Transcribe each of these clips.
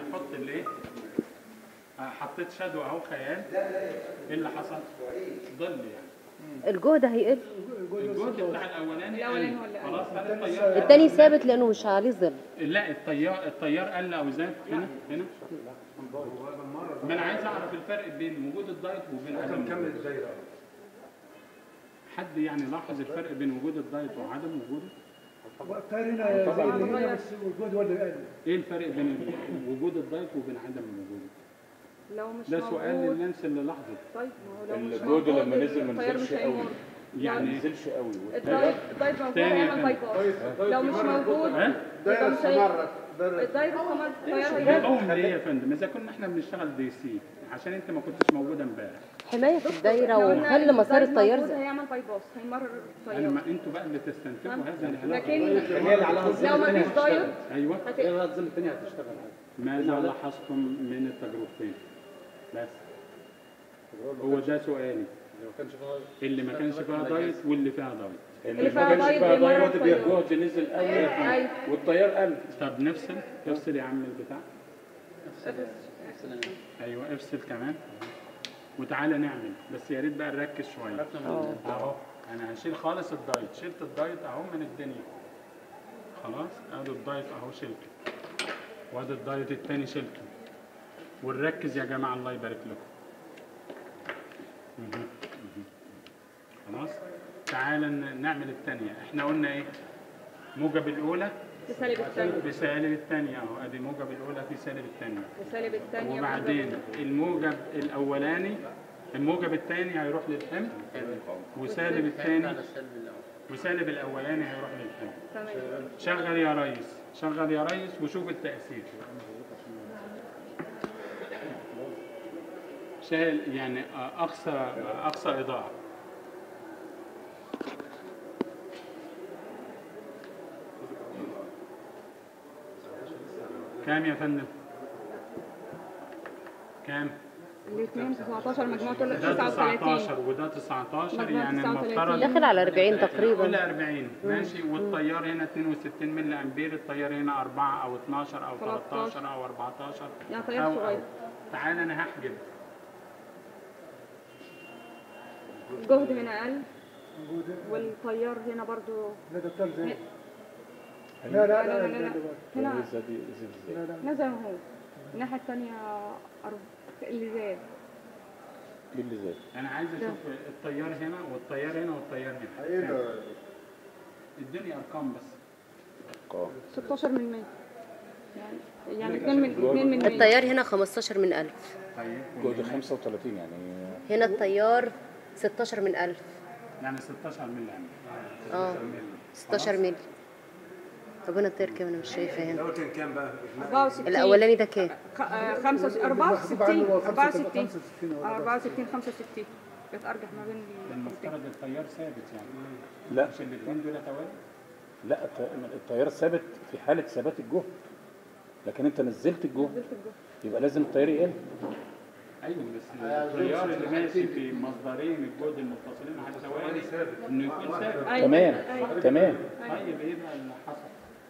هنحط الايه آه، حطيت شادو اهو خيال ايه اللي حصل ظل يعني الجهد هيقل الجهد بتاع الاولاني الأولاني قل. هو اللي قل. خلاص هل التيار التاني ثابت لانه مش عليه ظل لا التيار التيار قل او زاد هنا هنا ما انا عايز اعرف الفرق بين وجود الدايت وبين عدم نكمل وجوده. الدايره حد يعني لاحظ الفرق بين وجود الدايت وعدم وجوده وقتها هنا زي اللي هنا بس والجهد هو اللي قل ايه الفرق بين وجود الدايت وبين عدم وجوده لو مش ده سؤال موجود للناس اللي لاحظت طيب ما هو لو مش الجهد موجود لما نزل ما التيار نزلش مش قوي. هيمر. ما يعني نزلش قوي الدايت الدايت موجود تاني يا هيعمل باي فندم. باس لو مش موجود ها يبقى مش هي- استمرت الدايت استمر التيار هيمر بقوم ليه يا فندم اذا كنا احنا بنشتغل دي سي عشان انت ما كنتش موجوده امبارح حمايه في الدايره لو قلنا وخلي مسار الدايت التيار موجود زي هيعمل باي باس هيمرر انا التيار ما انتوا بقى اللي تستنتجوا هذا العلاقه لكن هي اللي عليها الظل لو ما التانية فيش دايت ايوه هت- هي الظل الثانيه هتشتغل عادي ماذا لاحظتم من التجربتين بس هو ده سؤالي لو كانش فيها اللي ما كانش فيها دايت واللي فيها دايت اللي فيها ما كانش دايت فيها بيمرر دايت التيار. الجهد نزل قوي أيوة. والتيار قل طب نفصل افصل يا عم البتاع ايوه افصل كمان وتعالى نعمل بس يا ريت بقى نركز شويه اه اهو انا هشيل خالص الدايت شلت الدايت اهو من الدنيا خلاص ادي الدايت اهو شلته وادي الدايت التاني شلته ونركز يا جماعه الله يبارك لكم مهم. مهم. خلاص تعالى ن- نعمل التانية احنا قلنا ايه موجب الاولى بسالب الثانية بسالب الثانية اهو ادي موجب الاولى في سالب الثانية بسالب الثانية وبعدين الموجب الاولاني الموجب الثاني هيروح للحمل وسالب الثاني وسالب الاولاني هيروح للحمل تمام شغل يا ريس شغل يا ريس وشوف التأثير شايل يعني أقصى أقصى إضاءة كام يا فندم؟ كام؟ الاثنين 19 مجموعة ده 39 19 وده 19 مجموع يعني 39. المفترض داخل على 40 قول تقريبا 40 ماشي والتيار هنا 62 ملي امبير التيار هنا 4 او 12 او 13 او 14 يعني تيار أو- صغير. أو. تعالى انا هحجب الجهد هنا قل والتيار هنا برضو لا ده بتاع زي لا لا لا لا، لا، لا لا. لا هنا لسه دي لسه ازاي لا لا هنا زي ما هو الناحية الثانية اللي زاد ايه اللي زاد انا عايز اشوف التيار هنا والتيار هنا والتيار هنا ايه ده اديني ارقام بس اه 16 من 100 يعني يعني 2 من 2 من 100 التيار هنا 15 من 1000 طيب جهد 35 يعني هنا التيار 16 من 1000 يعني 16 ملي امبير اه 16 مللي ربنا يطير كام انا مش شايفه هنا الاول كان كام بقى 64 الاولاني ده كام 65 64 64 65 ولا 64 65 بتأرجح ما بين الخطين. المفترض التيار ثابت يعني لا مش الاثنين دول توالي لا الت- التيار ثابت في حاله ثبات الجهد لكن انت نزلت الجهد يبقى لازم التيار يقل ايوه بس التيار اللي ماشي في مصدرين الجهد المتصلين على التوالي انه يكون ثابت أيوة. تمام أيوة. تمام طيب ايه بقى اللي حصل؟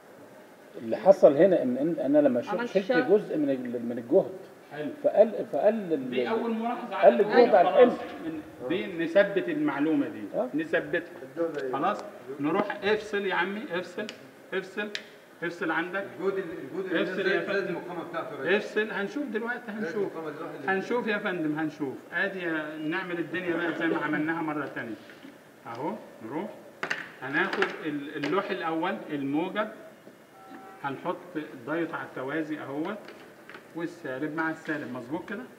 اللي حصل هنا ان إن انا لما شلت عملت شلت شغل. جزء من ال- من الجهد حلو فقل فقل ال- دي اول ملاحظه قل الجهد على خلاص. الحمل. من- دي نثبت المعلومه دي آه. نثبتها خلاص نروح افصل يا عمي افصل افصل افصل عندك الجهد الجهد اللي افصل نزل يا لازم فندم. المقاومه بتاعته رايقة. افصل هنشوف دلوقتي لازم هنشوف المقاومه دي واحد اللي- هنشوف يا فندم هنشوف ادي نعمل الدنيا بقى زي ما عملناها مره تانية اهو نروح هناخد ال- اللوح الاول الموجب هنحط الدايت على التوازي اهوت والسالب مع السالب مظبوط كده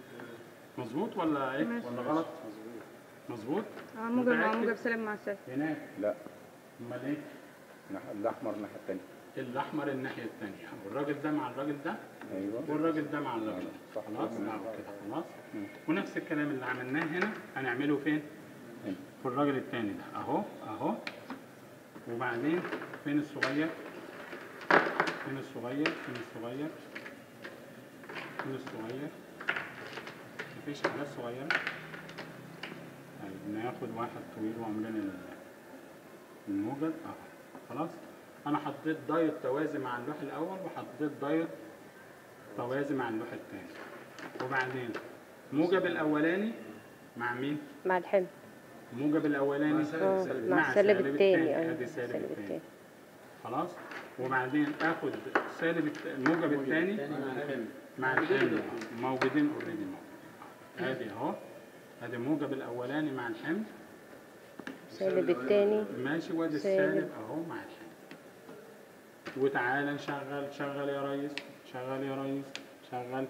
مظبوط ولا ايه ماشي. ولا غلط مظبوط آه، موجب مع متأكد؟ موجب سالب مع سالب هناك لا امال ايه الناح- الاحمر الناحيه الثانيه الاحمر الناحيه الثانيه والراجل ده مع الراجل ده ايوه والراجل ده مع الراجل صح. خلاص نعم كده خلاص ونفس الكلام اللي عملناه هنا هنعمله فين هنا. في الراجل التاني ده اهو اهو وبعدين فين الصغير فين الصغير فين الصغير فين الصغير مفيش حاجات صغيرة طيب ناخد واحد طويل وعاملين ال- الموجب اهو خلاص انا حطيت دايت توازي مع اللوح الاول وحطيت دايت توازي موازي مع اللوح الثاني وبعدين موجب الاولاني مع مين مع الحمل موجب الاولاني اه مع السالب التاني ايوه ادي سالب السالب الثاني التاني خلاص وبعدين اخد سالب الت- الموجب الثاني مع الحمل موجودين اوريدي ادي اهو ادي الموجب الاولاني مع الحمل السالب التاني ماشي وادي سالب. السالب اهو مع الحمل وتعالى نشغل شغل يا ريس شغل يا ريس شغل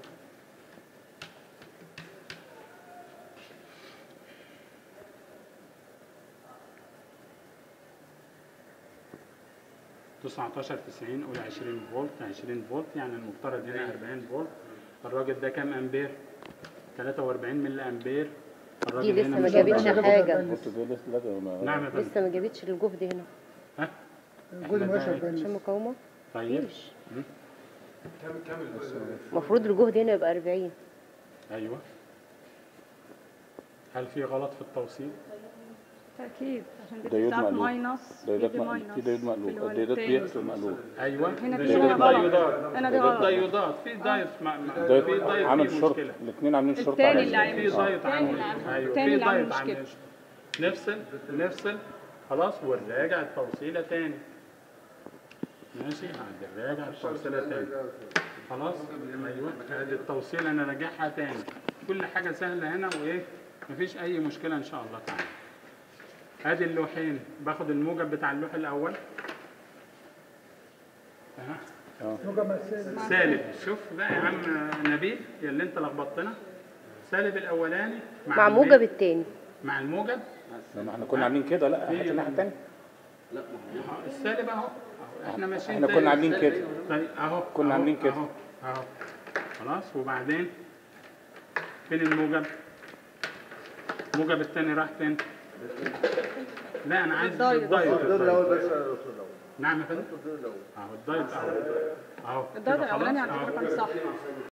تسعتاشر تسعين قول عشرين فولت عشرين فولت يعني المفترض هنا أربعين فولت الراجل ده كام أمبير؟ تلاتة وأربعين ملي أمبير دي الراجل لسه هنا ما مش جابتش أربعين. حاجة بص دي لسه لا ده ما- نعم يا فندم لسه ما جابتش الجهد هنا ها؟ الجهد إحنا ماشي ده- 40 عشان مقاومة طيب مفيش كامل كامل المفروض الجهد هنا يبقى 40 ايوه هل في غلط في التوصيل؟ تأكيد عشان دي ديود بتاعت مقلوب. ماينس ديودات دي مقلوب في ديود مقلوب الديودات ديت مقلوب ايوه هنا ده في شغل غلط. الديودات هنا دي ده غلط. الديودات في دايت ما ما- في ديت دايت عامل فيه شرط مشكله الاثنين عاملين شرط التاني على اللي عامل في مشكلة. دايت عامل ايوه التاني في اللي عامل دايت عامل مشكلة. نفصل نفصل خلاص ونراجع التوصيله تاني ماشي هنراجع التوصيله تاني خلاص ايوه ادي التوصيل انا راجعها تاني كل حاجه سهله هنا وايه مفيش اي مشكله ان شاء الله تعالى ادي اللوحين باخد الموجب بتاع اللوح الاول أها. موجب مع السالب سالب شوف بقى يا عم نبيل يا اللي انت لخبطتنا سالب الاولاني مع, مع الميل- موجب التاني مع الموجب ما احنا كنا عاملين كده لا في- هات الناحيه الثانيه أهو السالب اهو أهو، احنا ماشيين احنا زي كنا عاملين السالب. كده طيب اهو كنا أهو، عاملين كده. اهو اهو خلاص وبعدين فين الموجب الموجب التاني راح فين لا انا عايز الدايت. الدايت الدور الاول الدايت. بس يا دكتور الاول نعم يا فندم الدور الاول اهو الدايت اهو اهو الدرجة كده الأولاني خلاص؟ على أهو. فكرة كان صح